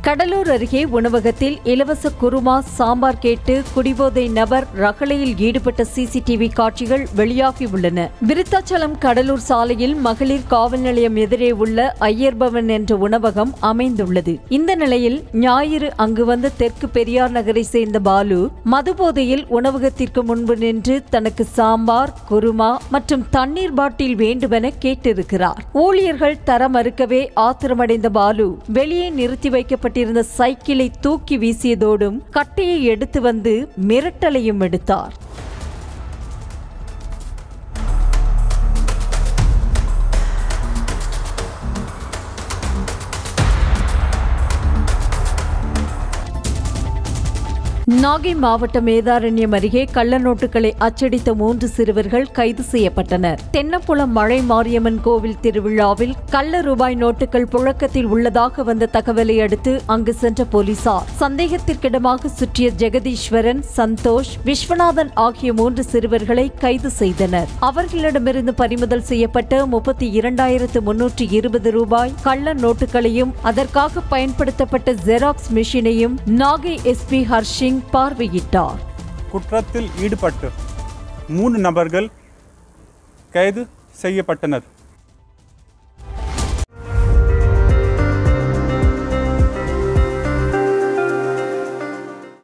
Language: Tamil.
கடலூர் அருகே உணவகத்தில் இலவச குருமா சாம்பார் கேட்டு குடிபோதை நபர் ரகளையில் ஈடுபட்ட சிசிடிவி காட்சிகள் வெளியாகியுள்ளன விருத்தாச்சலம் கடலூர் சாலையில் மகளிர் காவல் நிலையம் எதிரே உள்ள ஐயர் பவன் என்ற உணவகம் அமைந்துள்ளது இந்த நிலையில் ஞாயிறு அங்கு வந்த தெற்கு பெரியார் நகரை சேர்ந்த பாலு மதுபோதையில் உணவகத்திற்கு முன்பு நின்று தனக்கு சாம்பார் குருமா மற்றும் தண்ணீர் பாட்டில் வேண்டுமென கேட்டிருக்கிறார் ஊழியர்கள் தர மறுக்கவே ஆத்திரமடைந்த பாலு வெளியே நிறுத்தி வைக்கப்பட்டிருந்த சைக்கிளை தூக்கி வீசியதோடும் கட்டையை எடுத்து வந்து மிரட்டலையும் எடுத்தார் நாகை மாவட்டம் வேதாரண்யம் அருகே கள்ள நோட்டுகளை அச்சடித்த மூன்று சிறுவர்கள் கைது செய்யப்பட்டனர் தென்னப்புலம் மழை மாரியம்மன் கோவில் திருவிழாவில் கள்ள ரூபாய் நோட்டுகள் புழக்கத்தில் உள்ளதாக வந்த தகவலை அடுத்து அங்கு சென்ற போலீசார் சந்தேகத்திற்கிடமாக சுற்றிய ஜெகதீஸ்வரன் சந்தோஷ் விஸ்வநாதன் ஆகிய மூன்று சிறுவர்களை கைது செய்தனர் அவர்களிடமிருந்து பறிமுதல் செய்யப்பட்ட முப்பத்தி இரண்டாயிரத்து முன்னூற்றி இருபது ரூபாய் கள்ள நோட்டுகளையும் அதற்காக பயன்படுத்தப்பட்ட ஜெராக்ஸ் மிஷினையும் நாகை எஸ்பி ஹர்ஷிங் பார்வையிட்டார் குற்றத்தில் ஈடுபட்டு மூன்று நபர்கள் கைது செய்யப்பட்டனர்